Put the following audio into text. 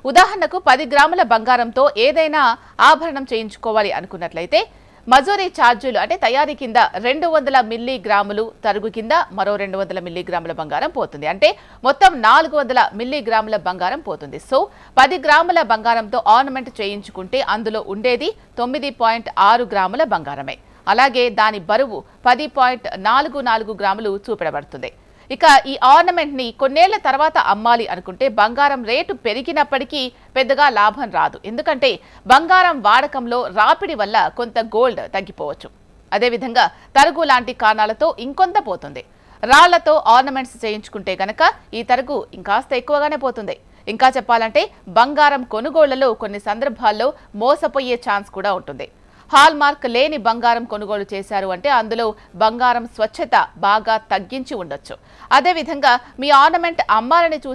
ఉదాహరణకు పది గ్రాముల బంగారంతో ఏదైనా ఆభరణం చేయించుకోవాలి అనుకున్నట్లయితే మజూరీ ఛార్జీలు అంటే తయారీ కింద రెండు వందల మిల్లీ గ్రాములు తరుగు కింద మరో రెండు వందల మిల్లీ గ్రాముల బంగారం పోతుంది అంటే మొత్తం నాలుగు వందల మిల్లీ గ్రాముల బంగారం పోతుంది సో పది గ్రాముల బంగారంతో ఆర్నమెంట్ చేయించుకుంటే అందులో ఉండేది తొమ్మిది పాయింట్ ఆరు గ్రాముల బంగారమే అలాగే దాని బరువు పది పాయింట్ నాలుగు నాలుగు గ్రాములు చూపెడబడుతుంది ఇక ఈ ఆర్నమెంట్ ని కొన్నేళ్ల తర్వాత అమ్మాలి అనుకుంటే బంగారం రేటు పెరిగినప్పటికీ పెద్దగా లాభం రాదు ఎందుకంటే బంగారం వాడకంలో రాపిడి వల్ల కొంత గోల్డ్ తగ్గిపోవచ్చు అదేవిధంగా తరుగు లాంటి కారణాలతో ఇంకొంత పోతుంది రాళ్లతో ఆర్నమెంట్స్ చేయించుకుంటే గనక ఈ తరుగు ఇంకాస్త ఎక్కువగానే పోతుంది ఇంకా చెప్పాలంటే బంగారం కొనుగోళ్లలో కొన్ని సందర్భాల్లో మోసపోయే ఛాన్స్ కూడా ఉంటుంది హాల్ మార్క్ లేని బంగారం కొనుగోలు చేశారు అంటే అందులో బంగారం స్వచ్ఛత బాగా తగ్గించి ఉండొచ్చు అదేవిధంగా మీ ఆర్నమెంట్ అమ్మాలని చూసి